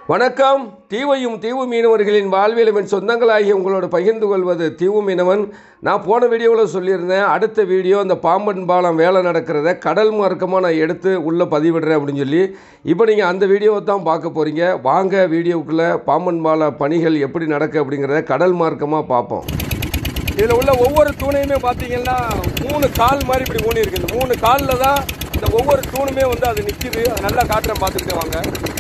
வணக்கம் தீவையும் தீவு மீனவர்களின் வாழ்வியலும் என் சொந்தங்களாகி உங்களோட பகிர்ந்து கொள்வது தீவு மீனவன் நான் போன வீடியோவில் சொல்லியிருந்தேன் அடுத்த வீடியோ அந்த பாம்பன் பாலம் வேலை நடக்கிறத கடல் மார்க்கமாக நான் எடுத்து உள்ளே பதிவிடுறேன் அப்படின்னு சொல்லி இப்போ நீங்கள் அந்த வீடியோவை தான் பார்க்க போகிறீங்க வாங்க வீடியோவுக்குள்ளே பாம்பன் பால பணிகள் எப்படி நடக்கு அப்படிங்கிறத கடல் மார்க்கமாக பார்ப்போம் இதில் உள்ள ஒவ்வொரு தூணையுமே பார்த்தீங்கன்னா மூணு கால் மாதிரி இப்படி ஊனி இருக்கு இந்த மூணு காலில் தான் இந்த ஒவ்வொரு தூணுமே வந்து அது நிற்கிது அது நல்லா காட்டுறேன் பார்த்துக்கிட்டே வாங்க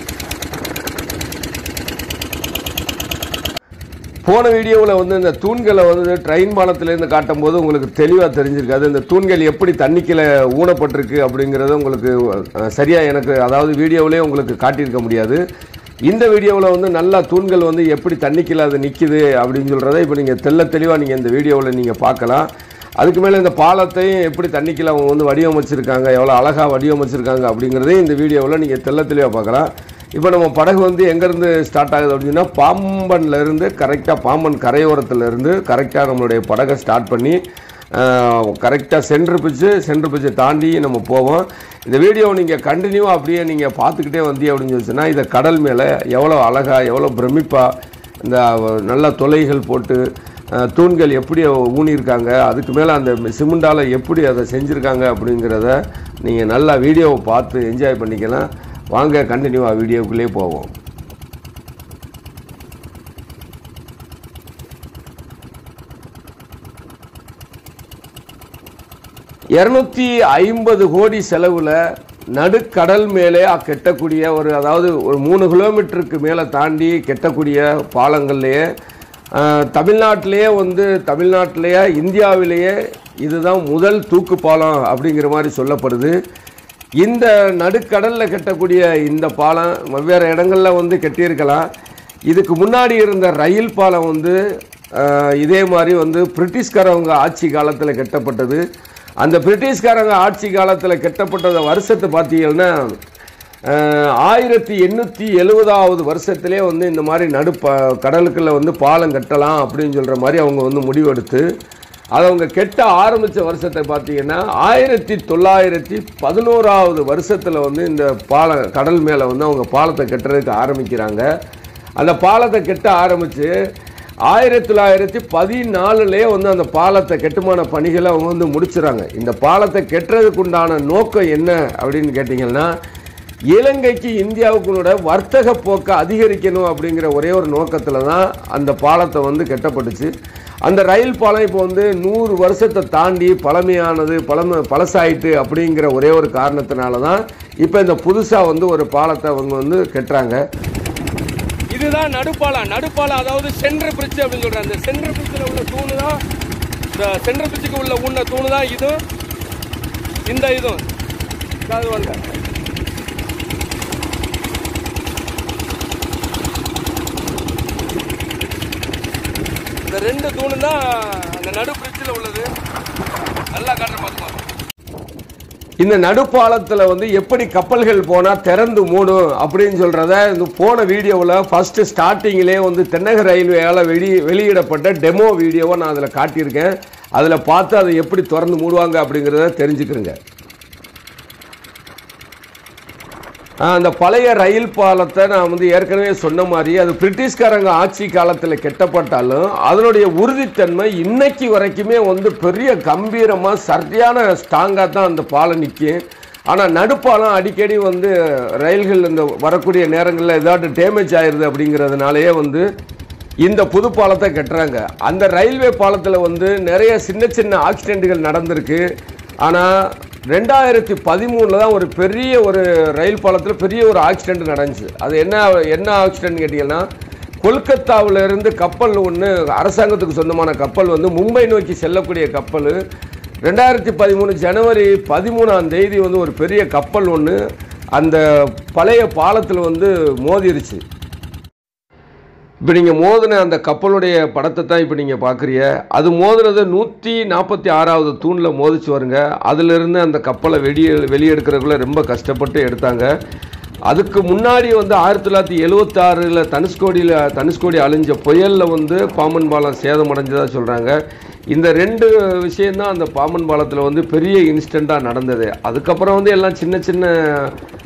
போன வீடியோவில் வந்து இந்த தூண்களை வந்து ட்ரெயின் பாலத்திலேருந்து காட்டும்போது உங்களுக்கு தெளிவாக தெரிஞ்சிருக்காது இந்த தூண்கள் எப்படி தண்ணிக்கில் ஊனப்பட்டிருக்கு அப்படிங்கிறது உங்களுக்கு சரியாக எனக்கு அதாவது வீடியோவிலே உங்களுக்கு காட்டியிருக்க முடியாது இந்த வீடியோவில் வந்து நல்லா தூண்கள் வந்து எப்படி தண்ணிக்கில் அது நிற்கிது அப்படின்னு சொல்கிறத இப்போ நீங்கள் தெள்ள தெளிவாக நீங்கள் இந்த வீடியோவில் நீங்கள் பார்க்கலாம் அதுக்கு மேலே இந்த பாலத்தையும் எப்படி தண்ணிக்கில் அவங்க வந்து வடிவமைச்சிருக்காங்க எவ்வளோ அழகாக வடிவமைச்சிருக்காங்க அப்படிங்கிறதையும் இந்த வீடியோவில் நீங்கள் தெள்ள தெளிவாக பார்க்கலாம் இப்போ நம்ம படகு வந்து எங்கேருந்து ஸ்டார்ட் ஆகுது அப்படின்னா பாம்பன்ல இருந்து கரெக்டாக பாம்பன் கரையோரத்துல இருந்து கரெக்டாக நம்மளுடைய படகை ஸ்டார்ட் பண்ணி கரெக்டாக சென்ட்ரு பிச்சு சென்ட்ரு பிச்சை தாண்டி நம்ம போவோம் இந்த வீடியோவை நீங்கள் கண்டினியூவாக அப்படியே நீங்கள் பார்த்துக்கிட்டே வந்தீங்க அப்படின்னு சொல்லிச்சுன்னா இதை கடல் மேலே எவ்வளோ அழகாக எவ்வளோ பிரமிப்பாக இந்த நல்ல தொலைகள் போட்டு அஹ், தூண்கள் எப்படி ஊனியிருக்காங்க அதுக்கு மேலே அந்த சிமெண்டால் எப்படி அதை செஞ்சுருக்காங்க அப்படிங்கிறத நீங்கள் நல்லா வீடியோவை பார்த்து என்ஜாய் பண்ணிக்கலாம் வாங்க கண்டினியூவாக வீடியோக்குள்ளே போவோம் இரநூத்தி ஐம்பது கோடி செலவில் நடுக்கடல் மேலே கெட்டக்கூடிய ஒரு அதாவது ஒரு மூணு கிலோமீட்டருக்கு மேலே தாண்டி கெட்டக்கூடிய பாலங்கள்லேயே ஆஹ், தமிழ்நாட்டிலேயே வந்து தமிழ்நாட்டிலேயே இந்தியாவிலேயே இதுதான் முதல் தூக்கு பாலம் அப்படிங்கிற மாதிரி சொல்லப்படுது இந்த நடுக்கடலில் கட்டக்கூடிய இந்த பாலம் வெவ்வேறு இடங்களில் வந்து கட்டியிருக்கலாம் இதுக்கு முன்னாடி இருந்த ரயில் பாலம் வந்து ஆஹ், இதே மாதிரி வந்து பிரிட்டிஷ்காரவங்க ஆட்சி காலத்தில் கட்டப்பட்டது அந்த பிரிட்டிஷ்காரங்க ஆட்சி காலத்தில் கட்டப்பட்ட வருஷத்தை பார்த்தீங்கன்னா ஆஹ், ஆயிரத்தி எண்ணூற்றி எழுபதாவது வருஷத்திலே வந்து இந்த மாதிரி நடு ப கடலுக்குள்ள வந்து பாலம் கட்டலாம் அப்படின்னு சொல்கிற மாதிரி அவங்க வந்து முடிவெடுத்து அதை அவங்க கெட்ட ஆரம்பித்த வருஷத்தை பார்த்தீங்கன்னா ஆயிரத்தி தொள்ளாயிரத்தி பதினோராவது வருஷத்தில் வந்து இந்த பாலம் கடல் மேலே வந்து அவங்க பாலத்தை கட்டுறதுக்கு ஆரம்பிக்கிறாங்க அந்த பாலத்தை கெட்ட ஆரம்பித்து ஆயிரத்தி தொள்ளாயிரத்தி பதினாலுலேயே வந்து அந்த பாலத்தை கட்டுமான பணிகளை அவங்க வந்து முடிச்சுறாங்க இந்த பாலத்தை கெட்டுறதுக்கு உண்டான நோக்கம் என்ன அப்படின்னு கேட்டிங்கன்னா இலங்கைக்கு இந்தியாவுக்குள்ள வர்த்தக போக்கை அதிகரிக்கணும் அப்படிங்கிற ஒரே ஒரு நோக்கத்தில் தான் அந்த பாலத்தை வந்து கட்டப்பட்டுச்சு அந்த ரயில் பாலம் இப்போ வந்து நூறு வருஷத்தை தாண்டி பழமையானது பழம பழசாயிட்டு அப்படிங்கிற ஒரே ஒரு காரணத்தினால தான் இப்போ இந்த புதுசாக வந்து ஒரு பாலத்தை அவங்க வந்து கட்டுறாங்க இதுதான் நடுப்பாலம் நடுப்பாலம் அதாவது சென்ட்ரு பிரிட்ஜ் அப்படின்னு சொல்றாங்க அந்த சென்ட்ரு பிரிட்ஜில் உள்ள தூணு தான் இந்த சென்ட்ரு பிரிட்ஜுக்கு உள்ள உள்ள தூணு தான் இதுவும் இந்த இதுவும் அது வாங்க இந்த ரெண்டு தூணு தான் அந்த நடு பிரிட்ஜில் உள்ளது நல்லா காட்டுற பார்த்துக்கலாம் இந்த நடுப்பாலத்தில் வந்து எப்படி கப்பல்கள் போனால் திறந்து மூடும் அப்படின்னு சொல்கிறத இந்த போன வீடியோவில் ஃபஸ்ட்டு ஸ்டார்டிங்கிலே வந்து தென்னக ரயில்வேயால் வெளி வெளியிடப்பட்ட டெமோ வீடியோவை நான் அதில் காட்டியிருக்கேன் அதில் பார்த்து அதை எப்படி திறந்து மூடுவாங்க அப்படிங்கிறத தெரிஞ்சுக்கிறேங்க அந்த பழைய ரயில் பாலத்தை நான் வந்து ஏற்கனவே சொன்ன மாதிரி அது பிரிட்டிஷ்காரங்க ஆட்சி காலத்தில் கெட்டப்பட்டாலும் அதனுடைய உறுதித்தன்மை இன்னைக்கு வரைக்குமே வந்து பெரிய கம்பீரமாக சரியான ஸ்ட்ராங்காக தான் அந்த பாலம் நிற்கும் ஆனால் நடுப்பாலம் அடிக்கடி வந்து ரயில்கள் இந்த வரக்கூடிய நேரங்களில் ஏதாவது டேமேஜ் ஆயிடுது அப்படிங்கிறதுனாலயே வந்து இந்த புது பாலத்தை கட்டுறாங்க அந்த ரயில்வே பாலத்தில் வந்து நிறைய சின்ன சின்ன ஆக்சிடென்ட்டுகள் நடந்திருக்கு ஆனால் ரெண்டாயிரத்தி பதிமூணில் தான் ஒரு பெரிய ஒரு ரயில் பாலத்தில் பெரிய ஒரு ஆக்சிடென்ட் நடந்துச்சு அது என்ன என்ன ஆக்சிடென்ட் கேட்டிங்கன்னா கொல்கத்தாவுல இருந்து கப்பல் ஒன்று அரசாங்கத்துக்கு சொந்தமான கப்பல் வந்து மும்பை நோக்கி செல்லக்கூடிய கப்பல் ரெண்டாயிரத்தி பதிமூணு ஜனவரி பதிமூணாம் தேதி வந்து ஒரு பெரிய கப்பல் ஒன்று அந்த பழைய பாலத்தில் வந்து மோதிருச்சு இப்போ நீங்கள் மோதின அந்த கப்பலுடைய படத்தை தான் இப்போ நீங்கள் பார்க்குறீங்க அது மோதினது நூற்றி நாற்பத்தி ஆறாவது தூணில் மோதிச்சு வருங்க அதிலிருந்து அந்த கப்பலை வெளியே வெளியெடுக்கிறதுக்குள்ள ரொம்ப கஷ்டப்பட்டு எடுத்தாங்க அதுக்கு முன்னாடி வந்து ஆயிரத்தி தொள்ளாயிரத்தி எழுவத்தாறில் தனுஷ்கோடியில் தனுஷ்கோடி அழிஞ்ச புயலில் வந்து பாம்பன் பாலம் சேதமடைஞ்சதாக சொல்கிறாங்க இந்த ரெண்டு விஷயந்தான் அந்த பாம்பன் பாலத்தில் வந்து பெரிய இன்சிடெண்ட்டாக நடந்தது அதுக்கப்புறம் வந்து எல்லாம் சின்ன சின்ன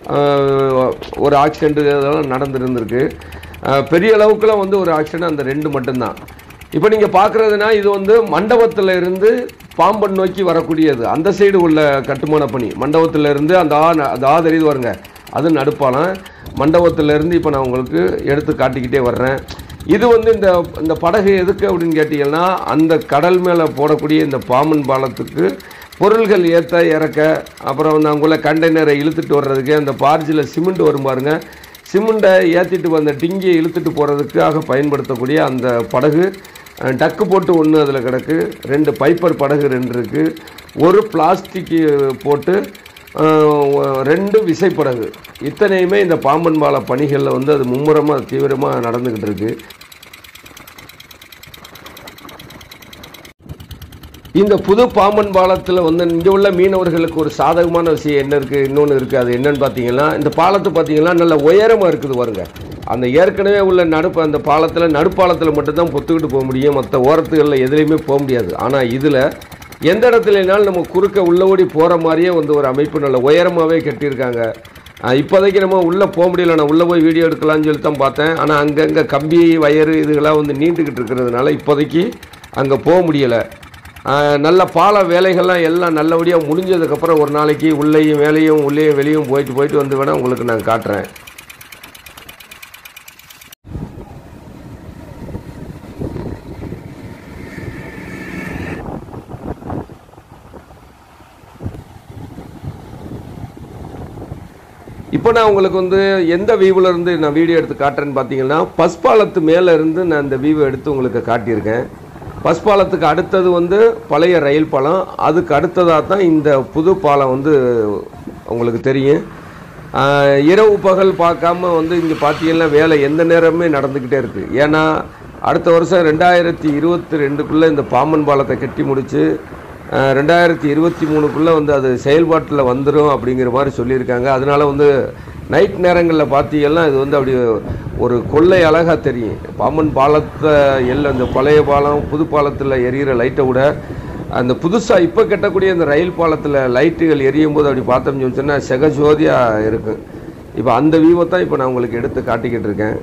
ஆஹ், ஒரு ஆக்சிடென்ட் இதெல்லாம் நடந்துருந்துருக்கு ஆஹ், பெரிய அளவுக்குலாம் வந்து ஒரு ஆக்சிடென்ட் அந்த ரெண்டு மட்டும்தான் இப்போ நீங்கள் பார்க்குறதுனா இது வந்து மண்டபத்தில் இருந்து பாம்பன் நோக்கி வரக்கூடியது அந்த சைடு உள்ள கட்டுமான பணி மண்டபத்தில் இருந்து அந்த ஆ அந்த ஆ தெரியுது வருங்க அது நடுப்பாலம் மண்டபத்தில் இருந்து இப்போ நான் உங்களுக்கு எடுத்து காட்டிக்கிட்டே வர்றேன் இது வந்து இந்த இந்த படகு எதுக்கு அப்படின்னு கேட்டிங்கன்னா அந்த கடல் மேலே போடக்கூடிய இந்த பாம்பன் பாலத்துக்கு பொருள்கள் ஏற்ற இறக்க அப்புறம் வந்து அங்குள்ள கண்டெய்னரை இழுத்துட்டு வர்றதுக்கு அந்த பார்ஜில் சிமெண்ட் வரும் பாருங்க சிமெண்ட்டை ஏற்றிட்டு வந்த டிங்கியை இழுத்துட்டு போகிறதுக்காக பயன்படுத்தக்கூடிய அந்த படகு அஹ், டக்கு போட்டு ஒன்று அதில் கிடக்கு ரெண்டு பைப்பர் படகு ரெண்டு இருக்குது ஒரு பிளாஸ்டிக் போட்டு அஹ், ஒ- ரெண்டு விசைப்படகு இத்தனையுமே இந்த பாம்பன் பால பணிகளில் வந்து அது மும்முரமாக தீவிரமாக நடந்துக்கிட்டு இருக்கு இந்த புது பாம்பன் பாலத்தில் வந்து இங்கே உள்ள மீனவர்களுக்கு ஒரு சாதகமான விஷயம் என்ன இருக்குது இன்னொன்று இருக்குது அது என்னன்னு பார்த்தீங்கன்னா இந்த பாலத்தை பார்த்தீங்கன்னா நல்ல உயரமாக இருக்குது பாருங்க அந்த ஏற்கனவே உள்ள நடுப்பு அந்த பாலத்தில் நடுப்பாலத்தில் மட்டும்தான் பொத்துக்கிட்டு போக முடியும் மற்ற ஓரத்துகளில் எதுலேயுமே போக முடியாது ஆனால் இதில் எந்த இடத்துலனாலும் நம்ம குறுக்க உள்ள ஓடி போகிற மாதிரியே வந்து ஒரு அமைப்பு நல்ல உயரமாகவே கட்டியிருக்காங்க ஆஹ் இப்போதைக்கு நம்ம உள்ளே போக முடியல நான் உள்ளே போய் வீடியோ எடுக்கலாம்னு சொல்லி தான் பார்த்தேன் ஆனால் அங்கங்கே கம்பி வயரு இதுகளாம் வந்து நீண்டுக்கிட்டு இருக்கிறதுனால இப்போதைக்கு அங்கே போக முடியலை ஆஹ் நல்ல பால வேலைகள்லாம் எல்லாம் நல்லபடியாக முடிஞ்சதுக்கப்புறம் ஒரு நாளைக்கு உள்ளேயும் வேலையும் உள்ளேயும் வெளியும் போயிட்டு போயிட்டு வந்து வேணால் உங்களுக்கு நான் காட்டுறேன் இப்போ நான் உங்களுக்கு வந்து எந்த வியூவில் இருந்து நான் வீடியோ எடுத்து காட்டுறேன்னு பார்த்தீங்கன்னா பஸ் பாலத்து மேலே இருந்து நான் இந்த வியூவை எடுத்து உங்களுக்கு காட்டியிருக்கேன் பஸ் பாலத்துக்கு அடுத்தது வந்து பழைய ரயில் பாலம் அதுக்கு அடுத்ததாக தான் இந்த புது பாலம் வந்து உங்களுக்கு தெரியும் ஆஹ் இரவு பகல் பார்க்காம வந்து இங்கே பார்த்தீங்கன்னா வேலை எந்த நேரமே நடந்துக்கிட்டே இருக்குது ஏன்னா அடுத்த வருஷம் ரெண்டாயிரத்தி இருபத்தி ரெண்டுக்குள்ளே இந்த பாம்பன் பாலத்தை கட்டி முடித்து ரெண்டாயிரத்தி இருபத்தி மூணுக்குள்ளே வந்து அது செயல்பாட்டில் வந்துடும் அப்படிங்கிற மாதிரி சொல்லியிருக்காங்க அதனால வந்து நைட் நேரங்களில் பார்த்தீங்கன்னா இது வந்து அப்படி ஒரு கொள்ளை அழகாக தெரியும் பாம்பன் பாலத்தை எல்லாம் இந்த பழைய பாலம் புது பாலத்தில் எரியிற லைட்டை விட அந்த புதுசாக இப்போ கட்டக்கூடிய இந்த ரயில் பாலத்தில் லைட்டுகள் எரியும் போது அப்படி பார்த்தோம்னு சொன்னால் செகஜோதியாக இருக்கும் இப்போ அந்த வியூவை தான் இப்போ நான் உங்களுக்கு எடுத்து காட்டிக்கிட்டு இருக்கேன்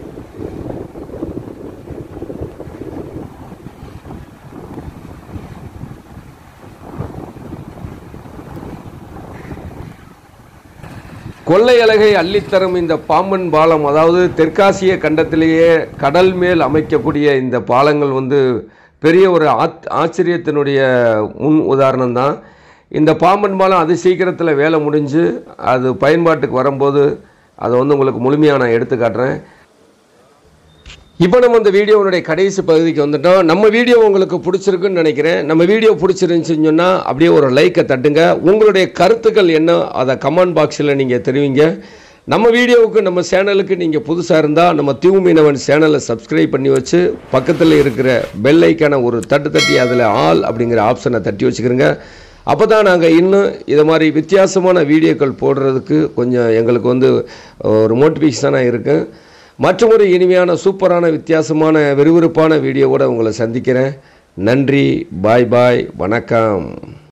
கொள்ளை அழகை அள்ளித்தரும் இந்த பாம்பன் பாலம் அதாவது தெற்காசிய கண்டத்திலேயே கடல் மேல் அமைக்கக்கூடிய இந்த பாலங்கள் வந்து பெரிய ஒரு ஆத் ஆச்சரியத்தினுடைய முன் உதாரணம் தான் இந்த பாம்பன் பாலம் அது சீக்கிரத்தில் வேலை முடிஞ்சு அது பயன்பாட்டுக்கு வரும்போது அதை வந்து உங்களுக்கு முழுமையாக நான் எடுத்து காட்டுறேன் இப்போ நம்ம இந்த வீடியோனுடைய கடைசி பகுதிக்கு வந்துட்டோம் நம்ம வீடியோ உங்களுக்கு பிடிச்சிருக்குன்னு நினைக்கிறேன் நம்ம வீடியோ பிடிச்சிருந்துச்சுன்னு சொன்னால் அப்படியே ஒரு லைக்கை தட்டுங்க உங்களுடைய கருத்துக்கள் என்ன அதை கமெண்ட் பாக்ஸில் நீங்கள் தெரிவிங்க நம்ம வீடியோவுக்கு நம்ம சேனலுக்கு நீங்கள் புதுசாக இருந்தால் நம்ம தீவு மீனவன் சேனலை சப்ஸ்கிரைப் பண்ணி வச்சு பக்கத்தில் இருக்கிற பெல் ஐக்கான ஒரு தட்டு தட்டி அதில் ஆல் அப்படிங்கிற ஆப்ஷனை தட்டி வச்சுக்கிறோங்க அப்போ தான் நாங்கள் இன்னும் இதை மாதிரி வித்தியாசமான வீடியோக்கள் போடுறதுக்கு கொஞ்சம் எங்களுக்கு வந்து ஒரு மோட்டிவேஷனாக இருக்கும் மற்றும் ஒரு இனிமையான சூப்பரான வித்தியாசமான விறுவிறுப்பான வீடியோவோட உங்களை சந்திக்கிறேன் நன்றி பாய் பாய் வணக்கம்